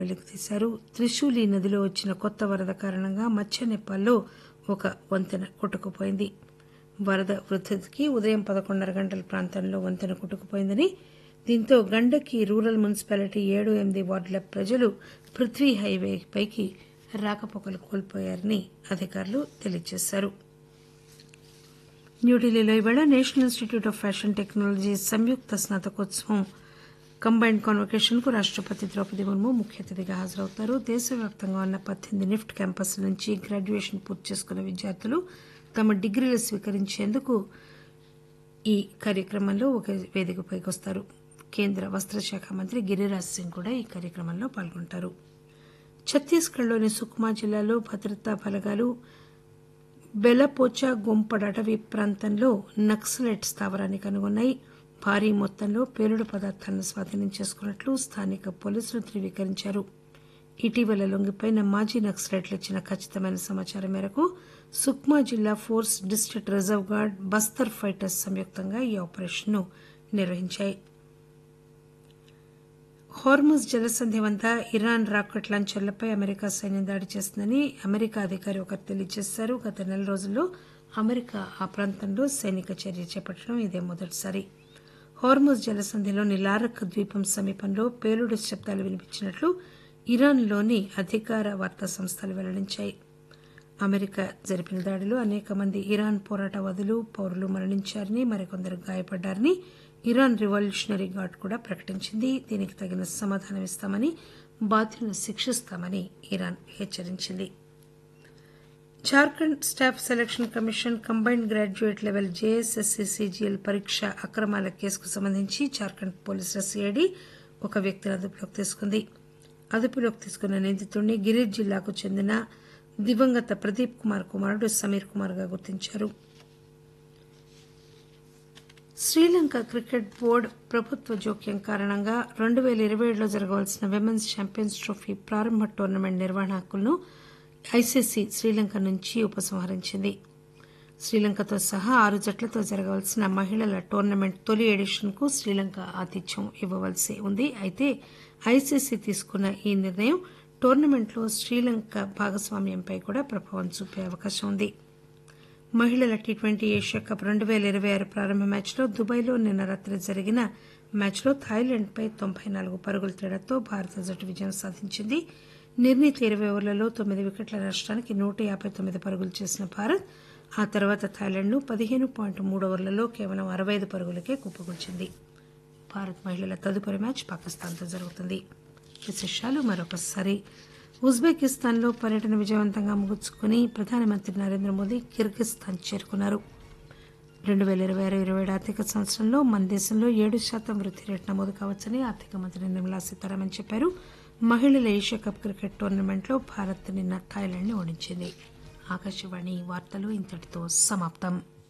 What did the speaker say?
వెలికి తీశారు త్రిశూలి నదిలో వచ్చిన కొత్త వరద కారణంగా మధ్య నేపాల్లో ఒక వంతెన కొట్టుకుపోయింది వరద వృద్ధికి ఉదయం పదకొండున్నర గంటల ప్రాంతంలో వంతెన కొట్టుకుపోయిందని దీంతో గండకి రూరల్ మున్సిపాలిటీ ఏడు ఎనిమిది వార్డుల ప్రజలు పృథ్వీ హైవే పైకి రాకపోకలు కోల్పోయారని అధికారులు తెలియజేశారు న్యూఢిల్లీలో ఇవాళ national institute of fashion technology సంయుక్త స్నాతకోత్సవం కంబైన్డ్ కాన్వకేషన్ కు రాష్టపతి ద్రౌపది ముర్ము ముఖ్య అతిథిగా హాజరవుతారు దేశవ్యాప్తంగా ఉన్న పద్దెనిమిది నిఫ్ట్ క్యాంపస్ల నుంచి గ్రాడ్యుయేషన్ పూర్తి చేసుకున్న విద్యార్థులు తమ డిగ్రీలు స్వీకరించేందుకు ఈ కార్యక్రమంలో ఒక వేదికపైకి వస్తారు కేంద్ర వస్త్రశాఖ మంత్రి గిరిరాజ్ సింగ్ కూడా ఈ కార్యక్రమంలో పాల్గొంటారు ఛత్తీస్గఢ్లోని సుక్మా జిల్లాలో భద్రతా బలగాలు బెలపోచా గుంపడ్ అటవీ ప్రాంతంలో నక్సలైట్ స్థావరాన్ని కనుగొన్నాయి భారీ మొత్తంలో పేలుడు పదార్థాలను స్వాధీనం చేసుకున్నట్లు స్థానిక పోలీసులు ధృవీకరించారు ఇటీవల లొంగిపోయిన మాజీ నక్సలైట్లు ఇచ్చిన ఖచ్చితమైన సమాచారం మేరకు సుక్మా జిల్లా force district reserve guard Bastar fighters సంయుక్తంగా ఈ ఆపరేషన్ను నిర్వహించాయి హార్ముజ్ జలసంధి వద్ద ఇరాన్ రాకెట్ లాంచర్లపై అమెరికా సైన్యం దాడి చేస్తుందని అమెరికా అధికారి ఒకరు తెలియజేశారు గత నెల రోజుల్లో అమెరికా ఆ ప్రాంతంలో సైనిక చర్య చేపట్టడం ఇదే మొదటిసారి హార్ముజ్ జలసంధిలోని లారక్ ద్వీపం సమీపంలో పేలుడు శబ్దాలు వినిపించినట్లు ఇరాన్లోని అధికార వార్తా సంస్థలు వెల్లడించాయి అమెరికా జరిపిన దాడిలో అనేక మంది ఇరాన్ పోరాటవాదులు పౌరులు మరణించారని మరికొందరు గాయపడ్డారని ఇరాన్ రివల్యూషనరీ గార్డ్ కూడా ప్రకటించింది దీనికి తగిన సమాధానం ఇస్తామని బాధ్యులను శిక్షిస్తామని ఇరాన్ హెచ్చరించింది Jharkhand staff selection commission combined graduate level JSSC CGL పరీక్ష అక్రమాల కేసుకు సంబంధించి జార్ఖండ్ పోలీసుల సిఐడి ఒక వ్యక్తిని అదుపులోకి తీసుకుంది అదుపులోకి తీసుకున్న నిందితుడిని గిరిజ్ జిల్లాకు చెందిన దివంగత ప్రదీప్ కుమార్ కుమారుడు సమీర్ కుమార్ గా గుర్తించారు శ్రీలంక క్రికెట్ బోర్డు ప్రభుత్వ జోక్యం కారణంగా రెండు పేల ఇరవై ఏడులో జరగవలసిన విమెన్స్ ఛాంపియన్స్ ట్రోఫీ ప్రారంభ టోర్నమెంట్ నిర్వహణ హక్కులను ఐసీసీ శ్రీలంక నుంచి ఉపసంహరించింది శ్రీలంకతో సహా ఆరు జట్లతో జరగవలసిన మహిళల టోర్నమెంట్ తొలి ఎడిషన్కు శ్రీలంక ఆతిథ్యం ఇవ్వవలసి ఉంది అయితే ఐసీసీ తీసుకున్న ఈ నిర్ణయం టోర్నమెంట్లో శ్రీలంక భాగస్వామ్యంపై కూడా ప్రభావం చూపే అవకాశం ఉంది మహిళల టీ ట్వంటీ ఏషియా కప్ రెండు పేల ఇరవై ఆరు ప్రారంభ మ్యాచ్లో దుబాయ్లో నిన్న రాత్రి జరిగిన మ్యాచ్లో థాయిలాండ్పై తొంభై నాలుగు పరుగుల తేడాతో భారత జట్టు విజయం సాధించింది నిర్ణీత ఇరవై ఓవర్లలో తొమ్మిది వికెట్ల నష్టానికి నూట యాభై తొమ్మిది పరుగులు చేసిన భారత్ ఆ తర్వాత థాయిలాండ్ను పదిహేను పాయింట్ మూడు ఓవర్లలో కేవలం అరవై ఐదు పరుగులకే కుప్పగొల్చింది భారత్ మహిళల తదుపరి మ్యాచ్ పాకిస్తాన్తో జరుగుతుంది విశేషాలు మరొకసారి ఉజ్బెకిస్తాన్లో పర్యటన విజయవంతంగా ముగించుకుని ప్రధానమంత్రి నరేంద్ర మోదీ కిర్గిస్థాన్ చేరుకున్నారు రెండు పేల ఇరవై ఆరు ఇరవై ఏడు ఆర్థిక సంవత్సరంలో మన దేశంలో ఏడు శాతం వృద్ధి రేటు నమోదు కావచ్చని ఆర్థిక మంత్రి నిర్మలా సీతారామన్ చెప్పారు మహిళల ఏషియా కప్ క్రికెట్ టోర్నమెంట్లో భారత్ నిన్న థాయిలాండ్ ని ఓడించింది ఆకాశవాణి వార్తలు ఇంతటితో సమాప్తం